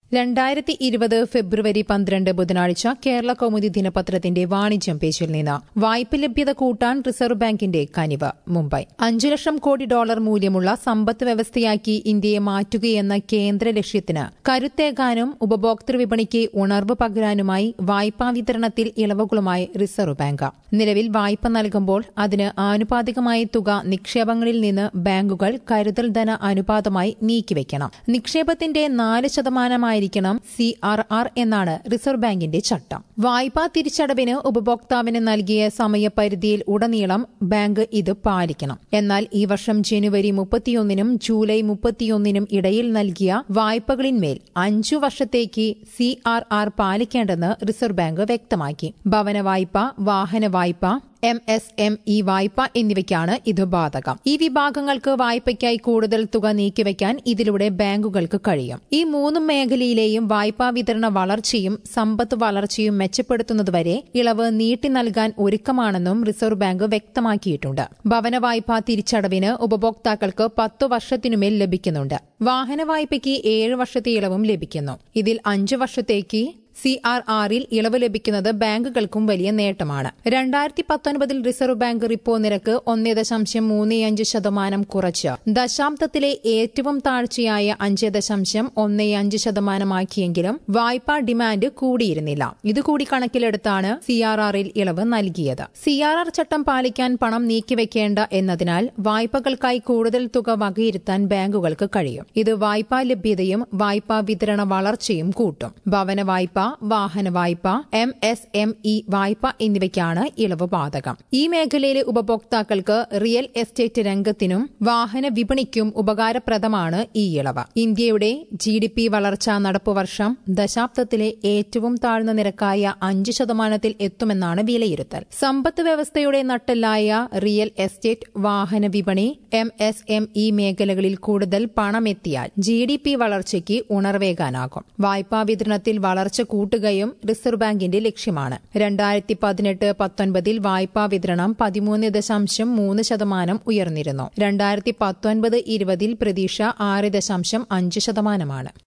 രണ്ടായിരത്തി ഇരുപത് ഫെബ്രുവരി പന്ത്രണ്ട് ബുധനാഴ്ച കേരള കൗമുദി ദിനപത്രത്തിന്റെ വാണിജ്യം പേജിൽ നിന്ന് വായ്പ ലഭ്യത കൂട്ടാൻ റിസർവ് ബാങ്കിന്റെ കനിവ് മുംബൈ അഞ്ചു ലക്ഷം കോടി ഡോളർ മൂല്യമുള്ള സമ്പദ് വ്യവസ്ഥയാക്കി ഇന്ത്യയെ മാറ്റുകയെന്ന കേന്ദ്ര ലക്ഷ്യത്തിന് കരുത്തേകാനും ഉപഭോക്തൃ വിപണിക്ക് ഉണർവ് പകരാനുമായി വായ്പാ വിതരണത്തിൽ ഇളവുകളുമായി റിസർവ് ബാങ്ക് നിലവിൽ വായ്പ നൽകുമ്പോൾ അതിന് ആനുപാതികമായ തുക നിക്ഷേപങ്ങളിൽ നിന്ന് ബാങ്കുകൾ കരുതൽ ധന അനുപാതമായി നീക്കിവെക്കണം നിക്ഷേപത്തിന്റെ നാല് ശതമാനമായിരിക്കണം സി ആർ ആർ എന്നാണ് റിസർവ് ബാങ്കിന്റെ ചട്ടം വായ്പാ തിരിച്ചടവിന് ഉപഭോക്താവിന് നൽകിയ സമയപരിധിയിൽ ഉടനീളം ബാങ്ക് ഇത് പാലിക്കണം എന്നാൽ ഈ വർഷം ജനുവരി മുപ്പത്തിയൊന്നിനും ജൂലൈ മുപ്പത്തിയൊന്നിനും ഇടയിൽ നൽകിയ വായ്പകളിന്മേൽ അഞ്ചു വർഷത്തേക്ക് സി ആർ ആർ പാലിക്കേണ്ടെന്ന് റിസർവ് ബാങ്ക് വ്യക്തമാക്കി ഭവന വായ്പ വാഹന വായ്പ എം എസ് എം ഇ വായ്പ എന്നിവയ്ക്കാണ് ഇത് ബാധകം ഈ വിഭാഗങ്ങൾക്ക് വായ്പയ്ക്കായി കൂടുതൽ തുക നീക്കിവെക്കാൻ ഇതിലൂടെ ബാങ്കുകൾക്ക് കഴിയും ഈ മൂന്ന് മേഖലയിലെയും വായ്പാ വിതരണ വളർച്ചയും സമ്പത്ത് വളർച്ചയും മെച്ചപ്പെടുത്തുന്നതുവരെ ഇളവ് നീട്ടി നൽകാൻ ഒരുക്കമാണെന്നും റിസർവ് ബാങ്ക് വ്യക്തമാക്കിയിട്ടുണ്ട് ഭവന വായ്പാ തിരിച്ചടവിന് ഉപഭോക്താക്കൾക്ക് പത്തു വർഷത്തിനുമേൽ ലഭിക്കുന്നുണ്ട് വാഹന വായ്പയ്ക്ക് ഏഴ് വർഷത്തെ ഇളവും ലഭിക്കുന്നു ഇതിൽ അഞ്ചു വർഷത്തേക്ക് സി ആർ ആറിൽ ഇളവ് ലഭിക്കുന്നത് ബാങ്കുകൾക്കും വലിയ നേട്ടമാണ് രണ്ടായിരത്തി പത്തൊൻപതിൽ റിസർവ് ബാങ്ക് റിപ്പോ നിരക്ക് ഒന്നേ ദശാംശം മൂന്ന് അഞ്ച് ശതമാനം കുറച്ച് ദശാബ്ദത്തിലെ ഏറ്റവും താഴ്ചയായ അഞ്ച് ദശാംശം ഒന്നേ അഞ്ച് ശതമാനമാക്കിയെങ്കിലും വായ്പാ ഡിമാൻഡ് കൂടിയിരുന്നില്ല ഇതുകൂടി കണക്കിലെടുത്താണ് സി ആർ ആറിൽ ഇളവ് നൽകിയത് സി ആർ ആർ ചട്ടം പാലിക്കാൻ പണം നീക്കിവെക്കേണ്ട എന്നതിനാൽ വായ്പകൾക്കായി കൂടുതൽ തുക വകയിരുത്താൻ ബാങ്കുകൾക്ക് കഴിയും ഇത് വായ്പാ ലഭ്യതയും വായ്പാ വിതരണ വളർച്ചയും കൂട്ടും ഭവന വായ്പ വാഹന വായ്പ എം എസ് എം ഇ വായ്പ എന്നിവയ്ക്കാണ് ഇളവ് ബാധകം ഈ മേഖലയിലെ ഉപഭോക്താക്കൾക്ക് റിയൽ എസ്റ്റേറ്റ് രംഗത്തിനും വാഹന വിപണിക്കും ഉപകാരപ്രദമാണ് ഈ ഇളവ് ഇന്ത്യയുടെ ജി ഡി പി വളർച്ച നടപ്പുവർഷം ദശാബ്ദത്തിലെ ഏറ്റവും താഴ്ന്ന നിരക്കായ അഞ്ച് ശതമാനത്തിൽ എത്തുമെന്നാണ് വിലയിരുത്തൽ സമ്പദ് വ്യവസ്ഥയുടെ നട്ടെല്ലായ റിയൽ എസ്റ്റേറ്റ് വാഹന വിപണി എം എസ് എം ഇ മേഖലകളിൽ കൂടുതൽ പണമെത്തിയാൽ ജി ഡി പി വളർച്ചയ്ക്ക് ഉണർവേകാനാകും വായ്പാ വിതരണത്തിൽ വളർച്ച കൂട്ടുകയും റിസർവ് ബാങ്കിന്റെ ലക്ഷ്യമാണ് രണ്ടായിരത്തി പതിനെട്ട് പത്തൊൻപതിൽ വായ്പാ വിതരണം പതിമൂന്ന് ദശാംശം മൂന്ന് ശതമാനം ഉയർന്നിരുന്നു രണ്ടായിരത്തി പത്തൊൻപത് ഇരുപതിൽ പ്രതീക്ഷ ആറ് ദശാംശം അഞ്ച് ശതമാനമാണ്